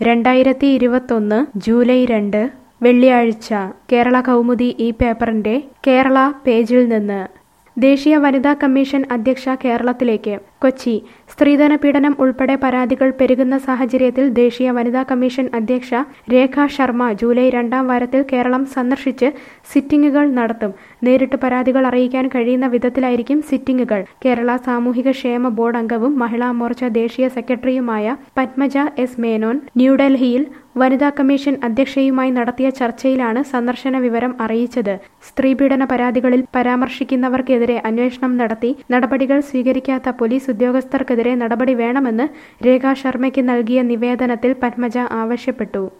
രണ്ടായിരത്തി ഇരുപത്തൊന്ന് ജൂലൈ രണ്ട് വെള്ളിയാഴ്ച കേരള കൗമുദി ഈ പേപ്പറിന്റെ കേരള പേജിൽ നിന്ന് ദേശീയ വനിതാ കമ്മീഷൻ അധ്യക്ഷ കേരളത്തിലേക്ക് കൊച്ചി സ്ത്രീധന പീഡനം ഉൾപ്പെടെ പരാതികൾ പെരുകുന്ന സാഹചര്യത്തിൽ ദേശീയ വനിതാ കമ്മീഷൻ അധ്യക്ഷ രേഖ ശർമ്മ ജൂലൈ രണ്ടാം വാരത്തിൽ കേരളം സന്ദർശിച്ച് സിറ്റിംഗുകൾ നടത്തും നേരിട്ട് പരാതികൾ അറിയിക്കാൻ കഴിയുന്ന വിധത്തിലായിരിക്കും സിറ്റിംഗുകൾ കേരള സാമൂഹിക ക്ഷേമ ബോർഡ് അംഗവും മഹിളാ മോർച്ച ദേശീയ സെക്രട്ടറിയുമായ പത്മജ എസ് മേനോൻ ന്യൂഡൽഹിയിൽ വനിതാ കമ്മീഷൻ അധ്യക്ഷയുമായി നടത്തിയ ചർച്ചയിലാണ് സന്ദർശന വിവരം അറിയിച്ചത് സ്ത്രീപീഡന പരാതികളിൽ പരാമർശിക്കുന്നവർക്കെതിരെ അന്വേഷണം നടത്തി നടപടികൾ സ്വീകരിക്കാത്ത പോലീസ് ഉദ്യോഗസ്ഥർക്കെതിരെ നടപടി വേണമെന്ന് രേഖാ ശർമ്മയ്ക്ക് നൽകിയ നിവേദനത്തിൽ പത്മജ ആവശ്യപ്പെട്ടു